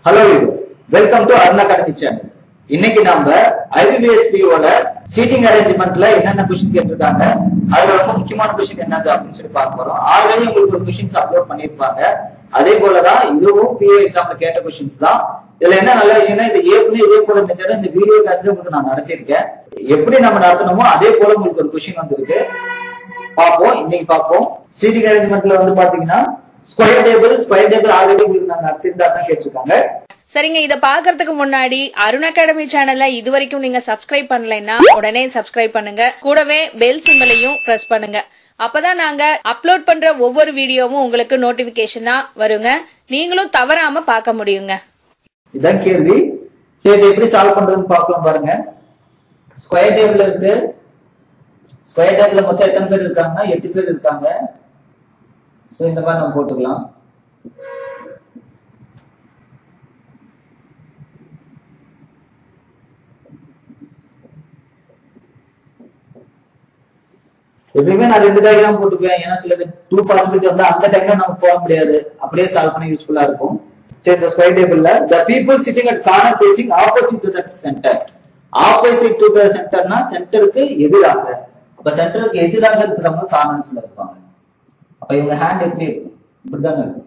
Hello welcome to Arun academy channel இன்னைக்கு நாம ஐபிபிஎஸ்பியோட seating அரேஞ்ச்மெண்ட்ல என்னென்ன கொஸ்டின் கேட்டிருக்காங்க அதுல ரொம்ப முக்கியமான கொஸ்டின் என்னது அப்படின்னு சொல்லி பார்க்க போறோம் ஆல்ரெடி உங்களுக்கு ஒரு கொஸ்டின்ஸ் அப்லோட் பண்ணிருப்பாங்க அதே போலதான் இதுவும் பிஏ எக்ஸாம்ல கேட்ட கொஸ்டின்ஸ் தான் இதுல என்ன நல்ல விஷயம்னா இது ஏற்கனவே இதே போல மெத்தட் இந்த வீடியோ கிளாஸ்ல உங்களுக்கு நான் நடத்திருக்கேன் எப்படி நம்ம நடத்தணுமோ அதே போல உங்களுக்கு ஒரு கொஸ்டின் வந்திருக்கு பார்ப்போம் இன்னைக்கு பார்ப்போம் சீட்டிங் அரேஞ்ச்மெண்ட்ல வந்து பாத்தீங்கன்னா square table square table already உங்களுக்கு நான் நடத்திருந்தா தான் கேட்டிருக்காங்க சரிங்க இத பாக்குறதுக்கு முன்னாடி அருண் அகாடமி சேனலை இது வரைக்கும் நீங்க சப்ஸ்கிரைப் பண்ணலைன்னா உடனே சப்ஸ்கிரைப் பண்ணுங்க கூடவே பெல் சிம்பலையும் பிரஸ் பண்ணுங்க அப்பதான் நாங்க அப்லோட் பண்ற ஒவ்வொரு வீடியோவும் உங்களுக்கு நோட்டிபிகேஷனா வருங்க நீங்களும் தவறாம பார்க்க முடியுங்க இதான் கேள்வி சரி இதை எப்படி சால்வ் பண்றதுன்னு பார்க்கலாம் பாருங்க ஸ்கொயர் டேபிள் இருக்கு ஸ்கொயர் டேபிள்ல மொத்தம் எத்தனை பேர் இருக்காங்கன்னா எட்டு பேர் இருக்காங்க சோ இந்த மாதிரி நம்ம போட்டுக்கலாம் எப்பயுமே நான் ரெண்டு டயக்ராம் போட்டுக்குவேன் ஏன்னா சிலது டூ பாசிபிலிட்டி வந்து அந்த டைம்ல நம்ம போட முடியாது அப்படியே சால்வ் பண்ண யூஸ்ஃபுல்லா இருக்கும் சரி இந்த ஸ்கொயர் டேபிள்ல the people sitting at corner facing opposite to the centre opposite to the சென்டர்னா சென்டருக்கு எதிராக அப்ப சென்டருக்கு எதிராக இருக்கிறவங்க கார்னர்ஸ்ல இருப்பாங்க அப்ப இவங்க ஹேண்ட் எப்படி இருக்கும் இப்படிதாங்க இருக்கும்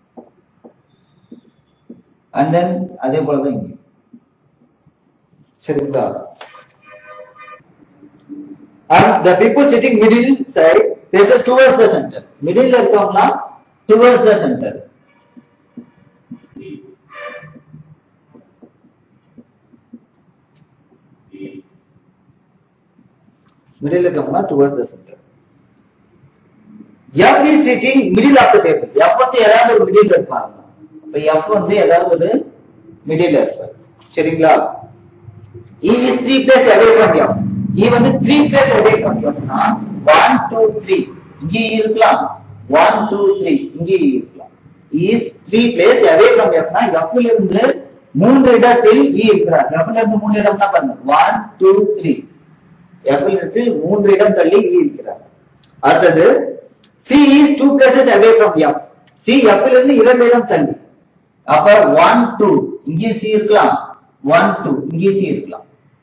அண்ட் தென் அதே போலதான் இங்க சரிங்களா and the people sitting middle side faces towards the center middle ல இருக்கவங்களா towards the center middle ல இருக்கவங்களா towards the center F is sitting middle of the table F வந்து ஏதாவது ஒரு middle ல இருப்பாங்க அப்ப F வந்து ஏதாவது ஒரு middle ல இருப்பார் சரிங்களா E is three place away from M. E வந்து three place away from M னா one, two, three. இங்கே E இருக்கலாம் one, two, three. இங்கே E இருக்கலாம் E is three place away from M னா F ல இருந்து மூன்று இடத்தில் E இருக்கிறார் F ல இருந்து மூணு இடம்னா பாருங்க one, two, three. F ல இருந்து மூன்று இடம் தள்ளி E இருக்கிறார் அடுத்தது C is two places away from F. C F ல இருந்து இரண்டு இடம் தள்ளி அப்ப ஒன் டூ இங்கே சி இருக்கலாம் ஒன் டூ இங்கே சி இருக்கலாம்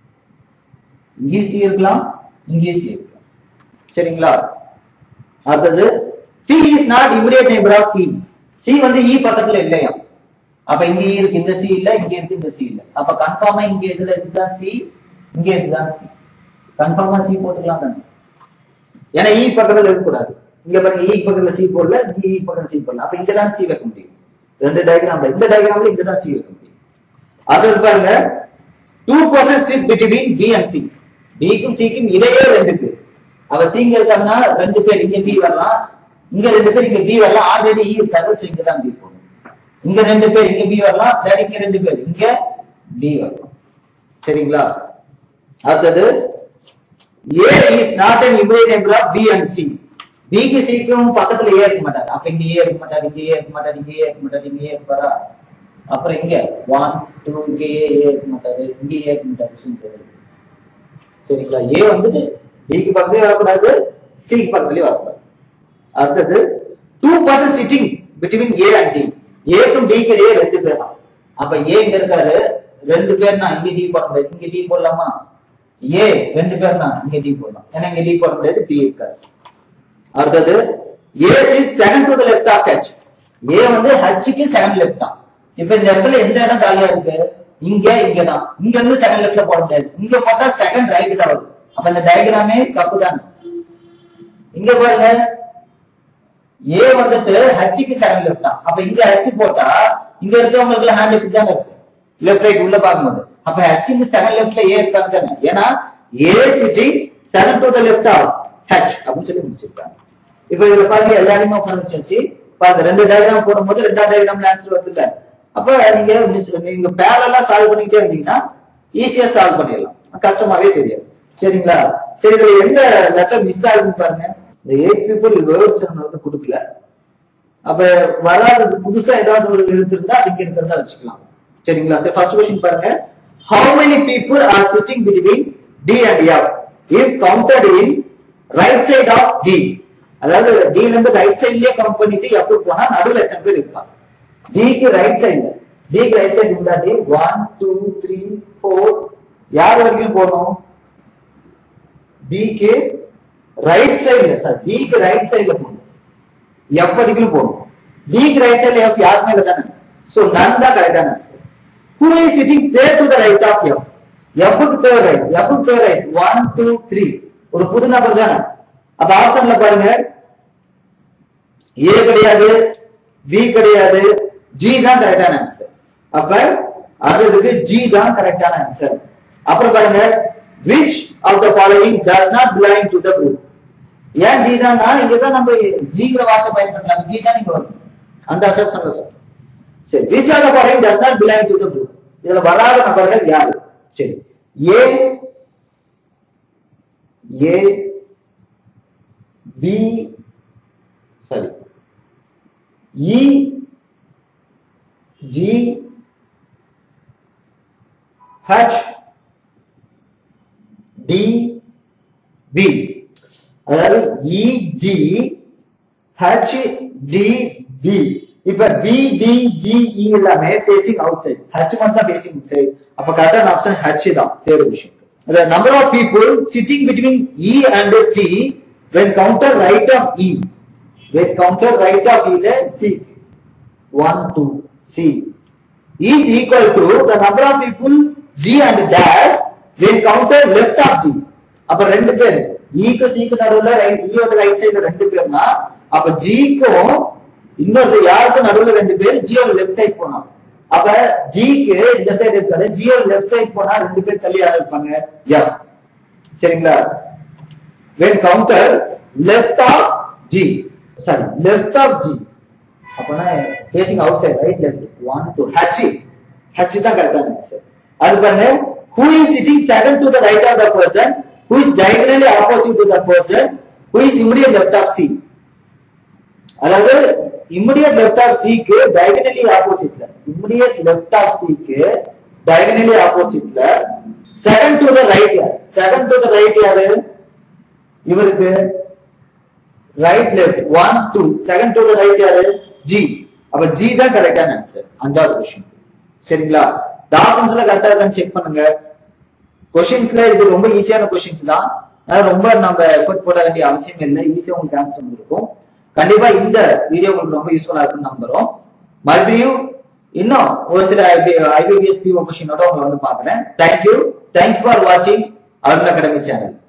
இங்கே சி இருக்கலாம் இங்கே சி இருக்கலாம் சரிங்களா அடுத்தது C is not immediate neighbour of E C வந்து இ பக்கத்துல இல்லையா அப்ப இங்க E இருக்கு இந்த சி இல்ல இங்க இருக்கு இந்த சி இல்ல அப்ப கன்ஃபார்மா இங்க எதுல இருக்குதான் சி இங்க இருக்குதான் சி கன்ஃபார்மா சி போட்டுக்கலாம் தானே ஏன்னா இ பக்கத்துல இருக்கக்கூடாது இங்க பாருங்க இ பக்கத்துல சி போடல இங்க இ பக்கத்துல சி போடல அப்ப இங்க தான் சி வைக்க முடியும் ரெண்டு டயக்ராம்ல இந்த டயக்ராம்ல இங்க தான் சி வைக்க முடியும் அடுத்தது பாருங்க two person sit between B and C பிக்கும் சிக்கும் இடையே ரெண்டு பேர் அவ சிங்க இருக்காங்கன்னா ரெண்டு பேர் இங்க பி வரலாம் இங்க ரெண்டு பேர் இங்க பி வரலாம் ஆல்ரெடி இ இருக்காரு சோ இங்க தான் பி போகணும் இங்க ரெண்டு பேர் இங்க பி வரலாம் தேர்ட் இங்க ரெண்டு பேர் இங்க பி வரலாம் சரிங்களா அடுத்தது A is not an immediate neighbour of B and C பிக்கு சிக்கும் பக்கத்துல ஏ இருக்க மாட்டாரு அப்ப இங்க ஏ இருக்க மாட்டாரு இங்க ஏ இருக்க மாட்டாரு இங்க ஏ இருக்க மாட்டாரு இங்க ஏ இருப்பாரா அப்புறம் இங்க ஒன் டூ இங்க ஏ ஏ இருக்க மாட்டாரு இங்க ஏ இருக்க மாட்டாரு சி சரிங்களா ஏ வந்துட்டு பிக்கு பக்கத்துலயும் வரக்கூடாது சிக்கு பக்கத்துலயும் வரக்கூடாது அடுத்தது two person sitting between A and D ஏக்கும் டிக்கு இடையே ரெண்டு பேர் தான் அப்ப ஏ இங்க இருக்காரு ரெண்டு பேர்னா இங்க டி போட முடியாது இங்க டி போடலாமா ஏ ரெண்டு பேர்னா இங்க டி போடலாம் ஏன்னா இங்க டி போட முடியாது பி இருக்காரு அடுத்தது A is second to the left of H A வந்து ஹெச்க்கு செகண்ட் லெஃப்ட் தான் இப்ப இந்த இடத்துல எந்த இடம் காலியா இருக்கு இங்க இங்க தான் இங்க இருந்து செகண்ட் லெஃப்ட்ல போட முடியாது இங்க போட்டா செகண்ட் ரைட் தான் வரும் அப்ப இந்த டயக்ராமே தப்பு தானே இங்க பாருங்க ஏ வந்துட்டு ஹெச்க்கு செகண்ட் லெஃப்ட் தான் அப்ப இங்க ஹெச் போட்டா இங்க இருக்கவங்களுக்கு ஹேண்ட் இப்படி தானே இருக்கு லெஃப்ட் ரைட் உள்ள பார்க்கும்போது அப்ப ஹெச்க்கு செகண்ட் லெஃப்ட்ல ஏ இருக்காங்க தானே ஏன்னா A sitting second to the left of H அப்படின்னு சொல்லி முடிச்சிருக்காங்க இப்ப இதுல பாருங்க எல்லா இடமும் உட்காந்து வச்சு பாருங்க ரெண்டு டயக்ராம் போடும்போது ரெண்டாவது டயக்ராம்ல ஆன்சர் வருது இல்ல அப்ப நீங்க மிஸ்- நீங்க பேரலா சால்வ் பண்ணிக்கிட்டே இருந்தீங்கன்னா ஈஸியா சால்வ் பண்ணிடலாம் கஷ்டமாவே தெரியாது சரிங்களா சரி இதுல எந்த லெட்டர் மிஸ் ஆகுதுன்னு பாருங்க இந்த எயிட் பீப்புள் வேர்ட்ஸ் வந்து கொடுக்கல அப்ப வராதது புதுசா ஏதாவது ஒரு எழுத்து இருந்தா இங்க இருக்கிறதா வச்சுக்கலாம் சரிங்களா சரி ஃபர்ஸ்ட் கொஸ்டின் பாருங்க how many people are sitting between d and f if counted in right side of d அதாவது D ல இருந்து ரைட் சைட்லயே கவுண்ட் பண்ணிட்டு F க்கு போனா நடுவுல எத்தனை பேர் இருப்பாங்க D க்கு ரைட் சைடுல D டிக்கு ரைட் சைடு இருந்தாட்டி ஒன் டூ த்ரீ ஃபோர் யார் வரைக்கும் போகணும் டிக்கு ரைட் சைடுல சார் டிக்கு ரைட் சைடுல போகணும் எஃப் வரைக்கும் போகணும் டிக்கு ரைட் சைடுல எஃப் யாருமே இல்லை தானே சோ நன் தான் கரெக்டான answer who is sitting there to the right of F எஃப்க்கு தேர் ரைட் எஃப்க்கு their right one two three ஒரு புது நபர் தானே அப்ப ஆப்ஷன்ல பாருங்க ஏ கிடையாது பி கிடையாது ஜி தான் கரெக்டான ஆன்சர் அப்ப அடுத்ததுக்கு ஜி தான் கரெக்டான ஆன்சர் அப்புறம் பாருங்க which of the following does not belong to the group ஏன் ஜி தான் இங்க தான் நம்ம ஜிங்கிற வார்த்தை பயன்படுத்தலாம் ஜி தான் இங்க வரும் அந்த அசப்ஷன்ல சார் சரி which of the following does not belong to the group இதுல வராத நபர்கள் யாரு சரி ஏ ஏ பி சரி E G H D B அதாவது இஜி ஹச் டி பி இப்ப பி டி ஜி இ எல்லாமே பேசிங் அவுட் சைட் ஹச் மட்டும் தான் பேசிங் சைட் அப்ப கரெக்டான ஆப்ஷன் ஹச் தான் தேர்வு விஷயம் the number of people sitting between E and C when counter right of E when counter right of E then C 1 2 C is equal to the number of people G and dash when counter left of G அப்ப ரெண்டு பேர் ஈக்கு சிக்கு நடுவுல right ஈயோட right சைடுல ரெண்டு பேர்னா அப்ப ஜிக்கும் இன்னொரு யாருக்கும் நடுவுல ரெண்டு பேர் ஜியோட லெஃப்ட் சைடு போனான் அப்ப ஜிக்கு இந்த சைடு இருக்காரு ஜியோட லெஃப்ட் சைடு போனா ரெண்டு பேர் தள்ளி யாரும் இருப்பாங்க எஃப் சரிங்களா when counter left of G sorry left of G அப்பனா facing outside right left one two H H தான் கரெக்டான ஆன்சர் அது பாருங்க who is sitting second to the right of the person who is diagonally opposite to the person who is immediate left of C அதாவது immediate left of C க்கு diagonally oppositeல immediate left of C க்கு diagonally oppositeல second to the right யார் second to the right யாரு இவருக்கு right left one two second to the right யாரு G அப்ப G தான் கரெக்டான ஆன்சர் அஞ்சாவது கொஸ்டின் சரிங்களா இந்த ஆப்ஷன்ஸ்ல கரெக்டா இருக்கான்னு செக் பண்ணுங்க கொஸ்டின்ஸ்ல இது ரொம்ப ஈஸியான கொஸ்டின்ஸ் தான் அதனால ரொம்ப நம்ம எஃபர்ட் போட வேண்டிய அவசியம் இல்லை ஈஸியா உங்களுக்கு ஆன்சர் வந்திருக்கும் கண்டிப்பா இந்த வீடியோ உங்களுக்கு ரொம்ப யூஸ்ஃபுல்லா இருக்குன்னு நம்புறோம் மறுபடியும் இன்னும் ஒரு சில ஐபிபிஎஸ் பிஓ கொஸ்டினோட உங்களை வந்து பாக்குறேன் தேங்க்யூ தேங்க்யூ ஃபார் வாட்சிங் அருண் அகாடமி சேனல்